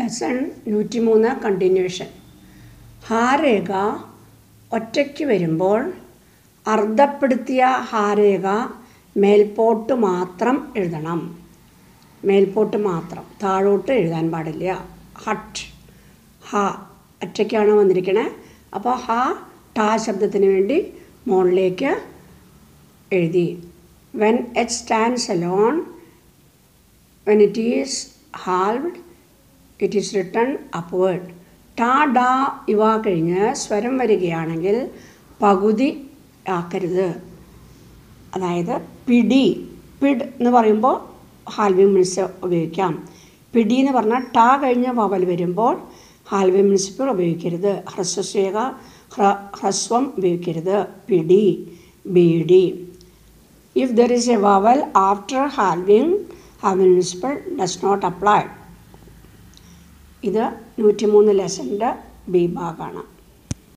lesson നൂറ്റിമൂന്ന് continuation ഹാരേഖ ഒറ്റയ്ക്ക് വരുമ്പോൾ അർദ്ധപ്പെടുത്തിയ ഹാരേഖ മേൽപോട്ട് മാത്രം എഴുതണം മേൽപോട്ട് മാത്രം താഴോട്ട് എഴുതാൻ പാടില്ല ഹട്ട് ഹ ഒറ്റയ്ക്കാണ് വന്നിരിക്കണേ അപ്പോൾ ഹ ടാ ശബ്ദത്തിന് വേണ്ടി മുകളിലേക്ക് എഴുതി when H stands alone when it is halved it is written upward ടാ ഡാ ഇവ കഴിഞ്ഞ് സ്വരം വരികയാണെങ്കിൽ പകുതി ആക്കരുത് അതായത് പിടി പിഡ് എന്ന് പറയുമ്പോൾ ഹാൽവിംഗ് മിനിറ്റ്സ് ഉപയോഗിക്കാം പിടി എന്ന് പറഞ്ഞാൽ ടാ കഴിഞ്ഞ് വവൽ വരുമ്പോൾ ഹാൽവിംഗ് മിനിസിപ്പിൾ ഉപയോഗിക്കരുത് ഹ്രസ്വസ്വേക ഹ്ര ഹ്രസ്വം ഉപയോഗിക്കരുത് പിടി ബീഡി if there is a vowel after halving halving മിനിസിപ്പിൾ ഡസ് നോട്ട് അപ്ലൈ ഇത് നൂറ്റിമൂന്ന് ലെസൻ്റെ ബി ഭാഗമാണ്